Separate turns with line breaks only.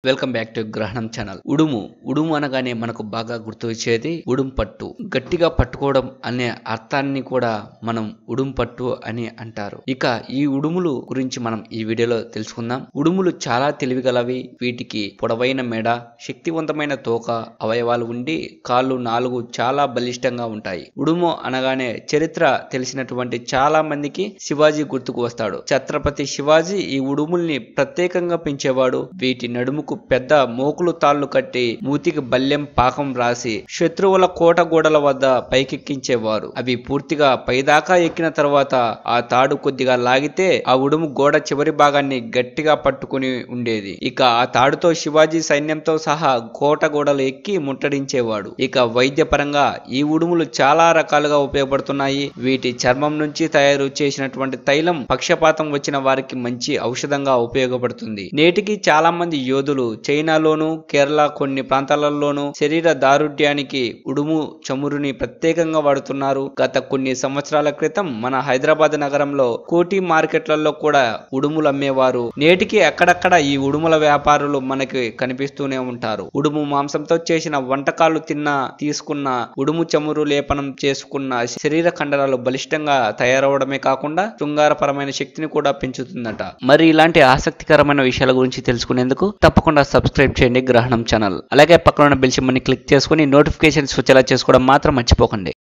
welcome back to గ్రహణం channel ఉడుము ఉడుము అనగానే మనకు బాగా గుర్తు వచ్చేది ఉడుం పట్టు గట్టిగా పట్టుకోవడం అనే అర్థాన్ని కూడా మనం ఉడుం పట్టు అని అంటారు ఇక ఈ ఉడుములు గురించి మనం ఈ వీడియోలో తెలుసుకుందాం ఉడుములు చాలా తెలివిగలవి వీటికి పొడవైన మెడ శక్తివంతమైన తోక అవయవాలు ఉండి కాళ్ళు నాలుగు చాలా బలిష్టంగా ఉంటాయి ఉడుము అనగానే చరిత్ర తెలిసినటువంటి చాలా మందికి శివాజీ గుర్తుకు వస్తాడు ఛత్రపతి శివాజీ ఈ ఉడుముల్ని ప్రత్యేకంగా పెంచేవాడు వీటి నడుముకు పెద్ద మోకులు తాళ్లు కట్టి మూతికి బల్లెం పాకం రాసి శత్రువుల కోట గోడల వద్ద పైకెక్కించేవారు అవి పూర్తిగా పైదాకా ఎక్కిన తర్వాత ఆ తాడు కొద్దిగా లాగితే ఆ ఉడుము గోడ చివరి భాగాన్ని గట్టిగా పట్టుకుని ఉండేది ఇక ఆ తాడుతో శివాజీ సైన్యంతో సహా కోట గోడలు ఎక్కి ముట్టడించేవాడు ఇక వైద్యపరంగా ఈ ఉడుములు చాలా రకాలుగా ఉపయోగపడుతున్నాయి వీటి చర్మం నుంచి తయారు చేసినటువంటి తైలం పక్షపాతం వచ్చిన వారికి మంచి ఔషధంగా ఉపయోగపడుతుంది నేటికి చాలా మంది యోధులు చైనాలోను కేరళ కొన్ని ప్రాంతాలలోనూ శరీర దారుఢ్యానికి ఉడుము చమురుని ప్రత్యేకంగా వాడుతున్నారు గత కొన్ని సంవత్సరాల క్రితం మన హైదరాబాద్ నగరంలో కోటి మార్కెట్లలో కూడా ఉడుములు అమ్మేవారు నేటికి అక్కడక్కడ ఈ ఉడుముల వ్యాపారులు మనకి కనిపిస్తూనే ఉంటారు ఉడుము మాంసంతో చేసిన వంటకాలు తిన్నా తీసుకున్న ఉడుము చమురు లేపనం చేసుకున్న శరీర కండరాలు బలిష్టంగా తయారవడమే కాకుండా శృంగారపరమైన శక్తిని కూడా పెంచుతుందట మరి ఇలాంటి ఆసక్తికరమైన విషయాల గురించి తెలుసుకునేందుకు తప్పకుండా సబ్స్క్రైబ్ చేయండి గ్రహణం ఛానల్ అలాగే పక్కన ఉన్న బెల్ సింబల్ని క్లిక్ చేసుకుని నోటిఫికేషన్స్ వచ్చేలా చేసుకోవడం మాత్రం మర్చిపోకండి